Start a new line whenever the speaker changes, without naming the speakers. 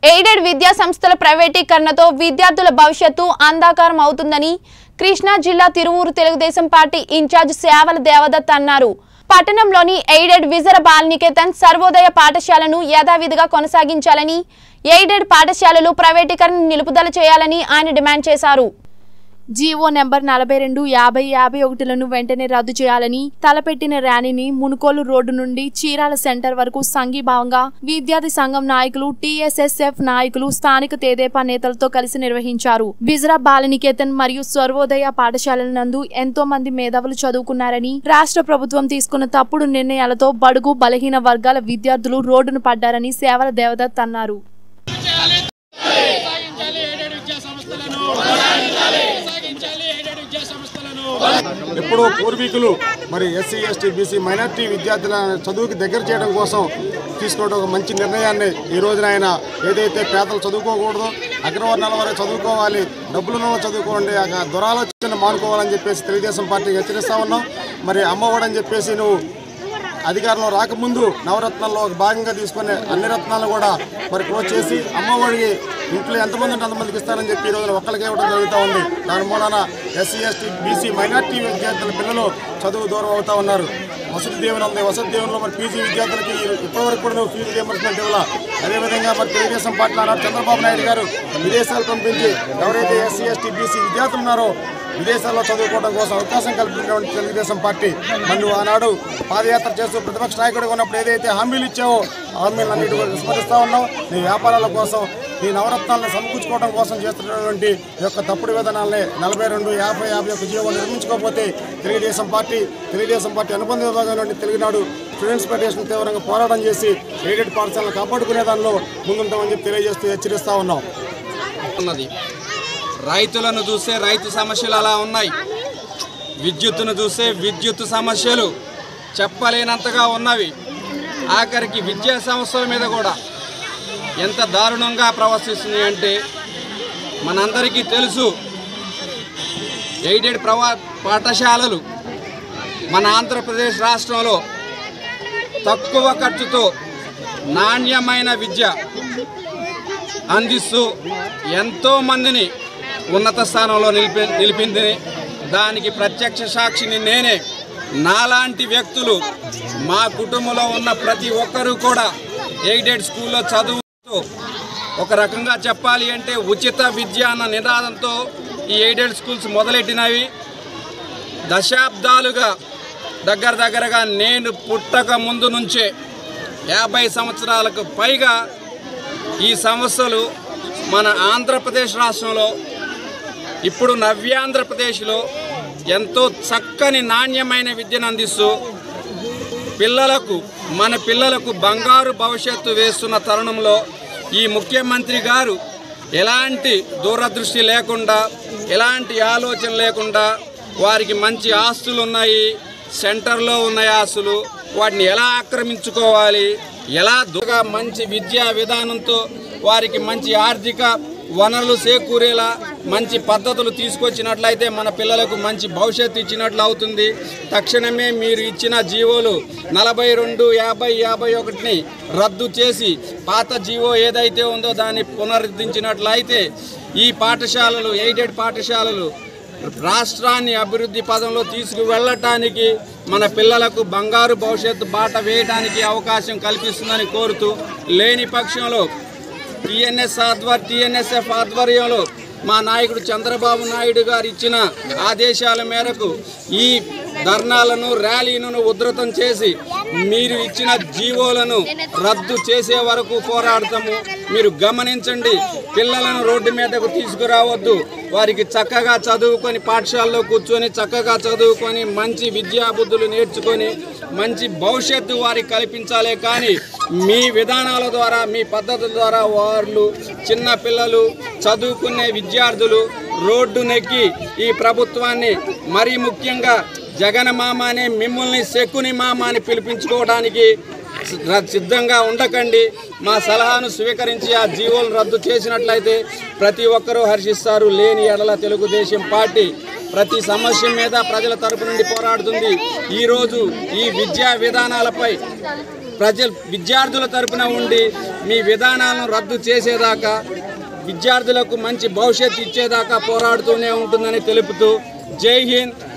aided విద్యా సంస్థల ప్రైవేటీకరణతో విద్యార్థుల భవిష్యత్తు అంధాకారం అవుతుందని కృష్ణా జిల్లా తిరువూరు తెలుగుదేశం పార్టీ ఇన్ఛార్జ్ సేవల దేవదత్ అన్నారు పట్టణంలోని ఎయిడెడ్ విజర బాలనికేతన్ సర్వోదయ పాఠశాలను యథావిధిగా కొనసాగించాలని ఎయిడెడ్ పాఠశాలలు ప్రైవేటీకరణ నిలుపుదల చేయాలని ఆయన డిమాండ్ చేశారు జీవో నెంబర్ నలభై రెండు యాభై యాభై ఒకటిలను వెంటనే రద్దు చేయాలని తలపెట్టిన ర్యాలీని మునుకోలు రోడ్డు నుండి చీరాల సెంటర్ వరకు సంఘీభావంగా విద్యార్థి సంఘం నాయకులు టీఎస్ఎస్ఎఫ్ నాయకులు స్థానిక తేదేపా నేతలతో కలిసి నిర్వహించారు బిజ్రా బాలనికేతన్ మరియు సర్వోదయ పాఠశాలల నందు ఎంతో మంది మేధావులు చదువుకున్నారని రాష్ట్ర ప్రభుత్వం తీసుకున్న తప్పుడు నిర్ణయాలతో బడుగు బలహీన వర్గాల విద్యార్థులు రోడ్డును పడ్డారని సేవల దేవదత్ అన్నారు
కొనసాగించాలి ఎయిడెడ్ విద్యా సంస్థలను కొనసాగించాలి ఎయిడెడ్ విద్యా సంస్థలను
ఎప్పుడో పూర్వీకులు మరి ఎస్సీ ఎస్టీ బీసీ మైనార్టీ విద్యార్థుల చదువుకి దగ్గర చేయడం కోసం తీసుకున్న ఒక మంచి నిర్ణయాన్ని ఈ రోజున ఆయన ఏదైతే పేదలు చదువుకోకూడదు అగ్రవర్ణాల వారే చదువుకోవాలి డబ్బులున్న వాళ్ళు చదువుకోండి ఆ దురాలోచన మానుకోవాలని చెప్పేసి తెలుగుదేశం పార్టీకి హెచ్చరిస్తా ఉన్నాం మరి అమ్మఒడని చెప్పేసి నువ్వు అధికారంలో రాకముందు నవరత్నాల్లో ఒక భాగంగా తీసుకునే అన్ని రత్నాలను కూడా మరి క్లోజ్ చేసి అమ్మఒడికి ఇంట్లో ఎంతమంది ఉంటే అంతమందికి ఇస్తారని చెప్పి ఈ రోజున ఒక్కరికే ఇవ్వడం జరుగుతూ ఉంది దాని మూలన ఎస్సీ ఎస్టీ బీసీ మైనార్టీ విద్యార్థుల పిల్లలు చదువు దూరం అవుతా ఉన్నారు వసతి దీవెన ఉంది వసతి దీవెనలో మరి పీజీ విద్యార్థులకి ఇప్పటివరకు కూడా నువ్వు ఫీజు రియంబర్స్మెంట్ ఇవ్వాల అదేవిధంగా మరి తెలుగుదేశం పార్టీ ఆనాడు చంద్రబాబు నాయుడు గారు విదేశాలు పంపించి ఎవరైతే ఎస్సీ ఎస్టీ బీసీ విద్యార్థులు ఉన్నారో విదేశాల్లో చదువుకోవడం కోసం అవకాశం కల్పించినటువంటి తెలుగుదేశం పార్టీ మరి నువ్వు ఆనాడు పాదయాత్ర చేస్తూ ప్రతిపక్ష నాయకుడిగా ఉన్నప్పుడు ఏదైతే హామీలు ఇచ్చావో ఆ హామీలన్నిటి కూడా విస్మరిస్తూ ఉన్నావు నీ వ్యాపారాల కోసం నీ నవరత్నాలను సమకూర్చుకోవడం కోసం చేస్తున్నటువంటి ఈ యొక్క తప్పుడు విధానాలనే నలభై రెండు యాభై యాభై ఒక జీవో నిర్మించుకోకపోతే తెలుగుదేశం పార్టీ తెలుగుదేశం పార్టీ అనుబంధ విభాగం నుండి తెలుగునాడు స్టూడెంట్స్ ఫెడరేషన్ తీవ్రంగా పోరాటం చేసి ఎయిడెడ్ పాఠశాలను కాపాడుకునే దానిలో ముందుంటామని చెప్పి తెలియజేస్తూ హెచ్చరిస్తా ఉన్నాం
ఉన్నది రైతులను చూస్తే రైతు సమస్యలు అలా ఉన్నాయి విద్యుత్తును చూస్తే విద్యుత్ సమస్యలు చెప్పలేనంతగా ఉన్నవి ఆఖరికి విద్యా సంస్థల మీద కూడా ఎంత దారుణంగా ప్రవర్తిస్తుంది అంటే మనందరికీ తెలుసు ఎయిడెడ్ ప్రవా పాఠశాలలు మన ఆంధ్రప్రదేశ్ రాష్ట్రంలో తక్కువ ఖర్చుతో నాణ్యమైన విద్య అందిస్తూ ఎంతో మందిని ఉన్నత స్థానంలో నిలిపి నిలిపింది దానికి ప్రత్యక్ష సాక్షిని నేనే నాలాంటి వ్యక్తులు మా కుటుంబంలో ఉన్న ప్రతి ఒక్కరూ కూడా ఎయిడెడ్ స్కూల్లో చదువుతూ ఒక రకంగా చెప్పాలి అంటే ఉచిత విద్య అన్న నినాదంతో ఈ ఎయిడెడ్ స్కూల్స్ మొదలెట్టినవి దశాబ్దాలుగా దగ్గర దగ్గరగా నేను పుట్టక ముందు నుంచే యాభై సంవత్సరాలకు పైగా ఈ సంస్థలు మన ఆంధ్రప్రదేశ్ రాష్ట్రంలో ఇప్పుడు నవ్యాంధ్రప్రదేశ్లో ఎంతో చక్కని నాణ్యమైన విద్యను అందిస్తూ పిల్లలకు మన పిల్లలకు బంగారు భవిష్యత్తు వేస్తున్న తరుణంలో ఈ ముఖ్యమంత్రి గారు ఎలాంటి దూరదృష్టి లేకుండా ఎలాంటి ఆలోచన లేకుండా వారికి మంచి ఆస్తులు ఉన్నాయి సెంటర్లో ఉన్నాయి ఆస్తులు వాటిని ఎలా ఆక్రమించుకోవాలి ఎలా దుగా మంచి విద్యా విధానంతో వారికి మంచి ఆర్థిక వనరులు చేకూరేలా మంచి పద్ధతులు తీసుకొచ్చినట్లయితే మన పిల్లలకు మంచి భవిష్యత్తు ఇచ్చినట్లు అవుతుంది తక్షణమే మీరు ఇచ్చిన జీవోలు నలభై రెండు యాభై యాభై ఒకటిని రద్దు చేసి పాత జీవో ఏదైతే ఉందో దాన్ని పునరుద్ధరించినట్లయితే ఈ పాఠశాలలు ఎయిడెడ్ పాఠశాలలు రాష్ట్రాన్ని అభివృద్ధి పదంలో తీసుకువెళ్ళటానికి మన పిల్లలకు బంగారు భవిష్యత్తు బాట వేయడానికి అవకాశం కల్పిస్తుందని కోరుతూ లేని పక్షంలో టిఎన్ఎస్ ఆధ్వర్ టిఎన్ఎస్ఎఫ్ ఆధ్వర్యంలో మా నాయకుడు చంద్రబాబు నాయుడు గారు ఇచ్చిన ఆదేశాల మేరకు ఈ ధర్నాలను ర్యాలీలను ఉధృతం చేసి మీరు ఇచ్చిన జీవోలను రద్దు చేసే వరకు పోరాడతాము మీరు గమనించండి పిల్లలను రోడ్డు మీదకు తీసుకురావద్దు వారికి చక్కగా చదువుకొని పాఠశాలలో కూర్చొని చక్కగా చదువుకొని మంచి విద్యాబుద్ధులు నేర్చుకొని మంచి భవిష్యత్తు వారికి కల్పించాలే కానీ మీ విధానాల ద్వారా మీ పద్ధతుల ద్వారా వాళ్ళు చిన్న పిల్లలు చదువుకునే విద్యార్థులు రోడ్డు నెక్కి ఈ ప్రభుత్వాన్ని మరీ ముఖ్యంగా జగన్ మామ అనే మిమ్మల్ని శకుని మామ అని పిలిపించుకోవడానికి ర- సిద్ధంగా ఉండకండి మా సలహాను స్వీకరించి ఆ జీవోలను రద్దు చేసినట్లయితే ప్రతి ఒక్కరూ హర్షిస్తారు లేని ఎడల తెలుగుదేశం పార్టీ ప్రతి సమస్య మీద ప్రజల తరపు నుండి పోరాడుతుంది ఈరోజు ఈ విద్యా విధానాలపై ప్రజలు విద్యార్థుల తరపున ఉండి మీ విధానాలను రద్దు చేసేదాకా విద్యార్థులకు మంచి భవిష్యత్తు ఇచ్చేదాకా పోరాడుతూనే ఉంటుందని తెలుపుతూ జై హింద్